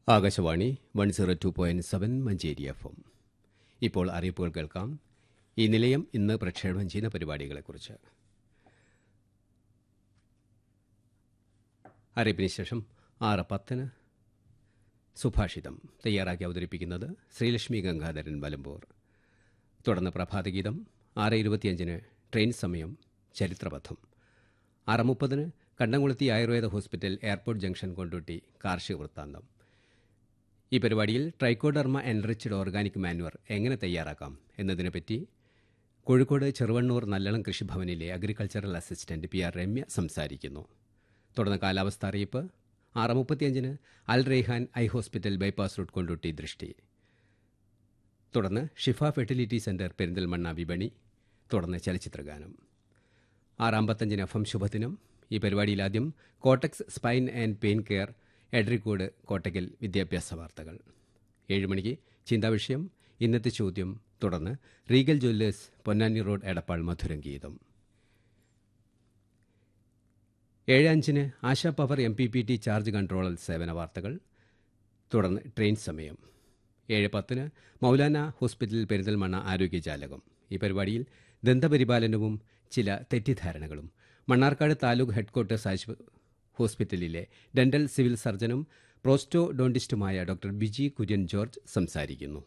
Akashvani one zero two point seven Manjeri F M ഇപ്പോൾ അറിയിപ്പുകൾ കേൾക്കാം ഈ നിലയം ഇന്ന് പ്രക്ഷേപണം ചെയ്യുന്ന പരിപാടികളെക്കുറിച്ച് അറിയിപ്പിന് ശേഷം ആറ് പത്തിന് സുഭാഷിതം തയ്യാറാക്കി അവതരിപ്പിക്കുന്നത് ശ്രീലക്ഷ്മി ഗംഗാധരൻ മലമ്പൂർ തുടർന്ന് പ്രഭാതഗീതം ആറ് ഇരുപത്തിയഞ്ചിന് ട്രെയിൻ സമയം ചരിത്രപഥം ആറ് മുപ്പതിന് Kandamkulathi Ayurveda hospital airport junction Kondotty കാർഷിക വൃത്താന്തം ഈ പരിപാടിയിൽ ട്രൈക്കോഡർമ എൻറിച്ച്ഡ് ഓർഗാനിക് മാനുവർ എങ്ങനെ തയ്യാറാക്കാം എന്നതിനെപ്പറ്റി കോഴിക്കോട് ചെറുവണ്ണൂർ നല്ലളം കൃഷിഭവനിലെ agricultural assistant P R Ramya സംസാരിക്കുന്നു തുടർന്ന് കാലാവസ്ഥ അറിയിപ്പ് ആറ് മുപ്പത്തിയഞ്ചിന് Al Raihan eye hospital bypass route Kondotty ദൃഷ്ടി തുടർന്ന് ഷിഫ ഫെർട്ടിലിറ്റി സെന്റർ പെരിന്തൽമണ്ണ വിപണി തുടർന്ന് ചലച്ചിത്രഗാനം ആറാമ്പത്തഞ്ചിന് എഫ് എം ശുഭദിനം ഈ പരിപാടിയിൽ ആദ്യം Cortex spine and pain care Edarikode Kottakkal വിദ്യാഭ്യാസ വാർത്തകൾ ഏഴ് മണിക്ക് ചിന്താവിഷയം ഇന്നത്തെ ചോദ്യം തുടർന്ന് Regal jewellers Ponnani road Edappal മധുരം ഗീതം ഏഴ് അഞ്ചിന് Asha power M P P T charge controller സേവന വാർത്തകൾ തുടർന്ന് ട്രെയിൻ സമയം ഏഴ് പത്തിന് മൗലാന ഹോസ്പിറ്റൽ പെരിന്തൽമണ്ണ ആരോഗ്യജാലകം ഈ പരിപാടിയിൽ ദന്തപരിപാലനവും ചില തെറ്റിദ്ധാരണകളും മണ്ണാർക്കാട് താലൂക്ക് ഹെഡ്ക്വാർട്ടേഴ്സ് ആശുപ ഹോസ്പിറ്റലിലെ ഡെന്റൽ സിവിൽ സർജനും പ്രോസ്റ്റോ ഡോണ്ടിസ്റ്റുമായ ഡോക്ടർ ബിജി കുര്യൻ ജോർജ് സംസാരിക്കുന്നു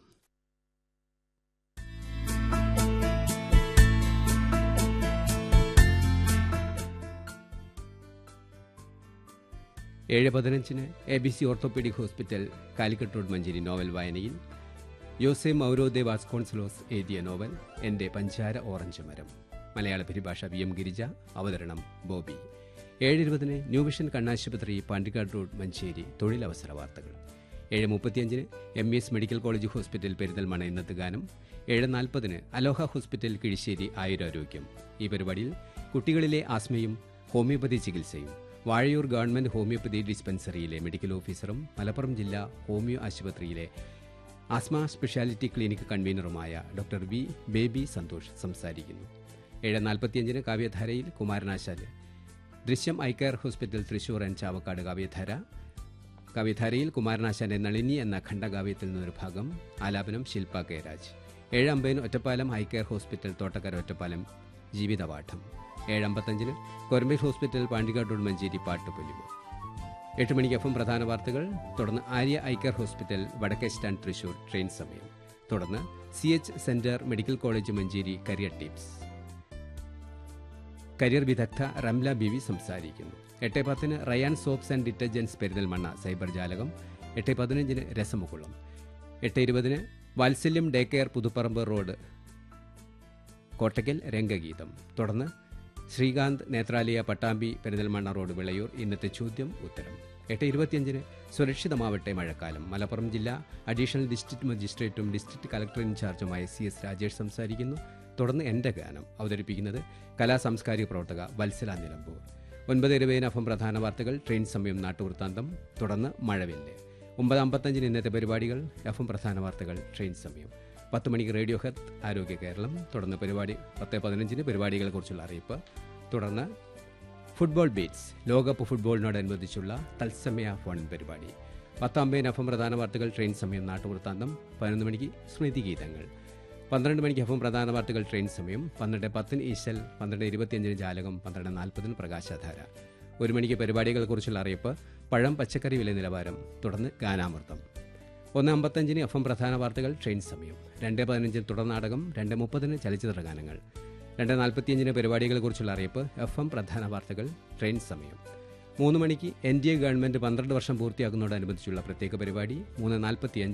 ഏഴ് പതിനഞ്ചിന് A B C orthopaedic hospital Calicut road Manjeri novel വായനയിൽ യോസെ മൗരോദെ വാസ്കോൺസലോസ് എഴുതിയ നോവൽ എന്റെ പഞ്ചാര ഓറഞ്ച് മരം മലയാള പരിഭാഷ വി എം ഗിരിജ അവതരണം ബോബി ഏഴ് ഇരുപതിന് ന്യൂ വിഷൻ കണ്ണാശുപത്രി പാണ്ടിക്കാട് റോഡ് മഞ്ചേരി തൊഴിലവസര വാർത്തകൾ ഏഴ് മുപ്പത്തിയഞ്ചിന് M S medical college hospital Perinthalmanna ഇന്നത്തെ ഗാനം ഏഴ് നാൽപ്പതിന് അലോഹ ഹോസ്പിറ്റൽ കിഴിശ്ശേരി ആയുരാരോഗ്യം ഈ പരിപാടിയിൽ കുട്ടികളിലെ ആസ്മയും ഹോമിയോപ്പതി ചികിത്സയും വാഴയൂർ ഗവൺമെന്റ് ഹോമിയോപ്പതി ഡിസ്പെൻസറിയിലെ മെഡിക്കൽ ഓഫീസറും മലപ്പുറം ജില്ലാ ഹോമിയോ ആശുപത്രിയിലെ ആസ്മ സ്പെഷ്യാലിറ്റി ക്ലിനിക് കൺവീനറുമായ ഡോക്ടർ വി ബേബി സന്തോഷ് സംസാരിക്കുന്നു ഏഴ് നാൽപ്പത്തിയഞ്ചിന് കാവ്യധാരയിൽ കുമാരനാശാല് ദൃശ്യം eye care hospital Thrissur and Chavakkad കാവ്യധാര കവിധാരയിൽ കുമാരനാശാന്റെ നളിനി എന്ന ഖണ്ഡകാവ്യത്തിൽ നിന്നൊരു ഭാഗം ആലാപനം ശില്പ കെ രാജ് ഏഴ് അമ്പതിന് ഒറ്റപ്പാലം ഹൈക്കെയർ ഹോസ്പിറ്റൽ തോട്ടക്കര ഒറ്റപ്പാലം ജീവിതപാഠം ഏഴ് അമ്പത്തഞ്ചിന് കൊരമ്പേൽ ഹോസ്പിറ്റൽ പാണ്ടിക്കാട് റോഡ് മഞ്ചേരി പാട്ടുപൊലിമ എട്ട് മണിക്ക് എഫും പ്രധാന വാർത്തകൾ തുടർന്ന് ആര്യ ഐക്കർ ഹോസ്പിറ്റൽ വടക്കേ സ്റ്റാൻഡ് തൃശൂർ ട്രെയിൻ സമയം തുടർന്ന് C H centre medical college Manjeri career tips career വിദഗ്ധ റംല ബിവി സംസാരിക്കുന്നു എട്ട് പത്തിന് Rayan soaps and detergents Perinthalmanna cyber ജാലകം എട്ട് പതിനഞ്ചിന് രസമുകുളം എട്ട് ഇരുപതിന് Vatsalyam day care Puthuparamba road Kottakkal രംഗഗീതം തുടർന്ന് ശ്രീകാന്ത് നേത്രാലയ പട്ടാമ്പി പെരിന്തൽമണ്ണ റോഡ് വിളയൂർ ഇന്നത്തെ ചോദ്യം ഉത്തരം എട്ട് ഇരുപത്തിയഞ്ചിന് സുരക്ഷിതമാവട്ടെ മഴക്കാലം മലപ്പുറം ജില്ലാ അഡീഷണൽ ഡിസ്ട്രിക്ട് മജിസ്ട്രേറ്റും ഡിസ്ട്രിക്ട് കളക്ടർ ഇൻചാർജുമായ സി എസ് രാജേഷ് സംസാരിക്കുന്നു തുടർന്ന് എന്റെ ഗാനം അവതരിപ്പിക്കുന്നത് കലാ സാംസ്കാരിക പ്രവർത്തക വത്സല നിലമ്പൂർ ഒൻപത് ഇരുപതിന് അഫം പ്രധാന വാർത്തകൾ ട്രെയിൻ സമയം നാട്ടുവൃത്താന്തം തുടർന്ന് മഴവില്ല് ഒമ്പത് അമ്പത്തഞ്ചിന് ഇന്നത്തെ പരിപാടികൾ എഫും പ്രധാന വാർത്തകൾ ട്രെയിൻ സമയം പത്ത് മണിക്ക് റേഡിയോ ഹെത്ത് ആരോഗ്യ കേരളം തുടർന്ന് പരിപാടി പത്ത് പതിനഞ്ചിന് പരിപാടികളെക്കുറിച്ചുള്ള അറിയിപ്പ് തുടർന്ന് ഫുട്ബോൾ ബീറ്റ്സ് ലോകകപ്പ് ഫുട്ബോളിനോടനുബന്ധിച്ചുള്ള തത്സമയ ഫോൺ പരിപാടി പത്താമ്പതിന് എഫും പ്രധാന വാർത്തകൾ ട്രെയിൻ സമയം നാട്ടുവൃത്താന്തം പതിനൊന്ന് മണിക്ക് സ്മൃതി ഗീതങ്ങൾ പന്ത്രണ്ട് മണിക്ക് എഫും പ്രധാന വാർത്തകൾ ട്രെയിൻ സമയം പന്ത്രണ്ട് പത്തിന് ഈശൽ പന്ത്രണ്ട് ഇരുപത്തിയഞ്ചിന് ജാലകം പന്ത്രണ്ട് നാൽപ്പതിന് പ്രകാശധാര ഒരു മണിക്ക് പരിപാടികളെക്കുറിച്ചുള്ള അറിയിപ്പ് പഴം പച്ചക്കറി വില നിലവാരം തുടർന്ന് ഗാനാമൃതം ഒന്ന് അമ്പത്തഞ്ചിന് എഫ് എം പ്രധാന വാർത്തകൾ ട്രെയിൻ സമയം രണ്ട് പതിനഞ്ചിന് തുടർ നാടകം രണ്ട് മുപ്പതിന് ചലച്ചിത്ര ഗാനങ്ങൾ രണ്ട് നാൽപ്പത്തിയഞ്ചിന് പരിപാടികളെക്കുറിച്ചുള്ള അറിയിപ്പ് എഫ് എം പ്രധാന വാർത്തകൾ ട്രെയിൻ സമയം മൂന്ന് മണിക്ക് എൻ ഡി എ ഗവൺമെന്റ് പന്ത്രണ്ട് വർഷം പൂർത്തിയാക്കുന്നതോടനുബന്ധിച്ചുള്ള പ്രത്യേക പരിപാടി മൂന്ന് നാൽപ്പത്തിയഞ്ച്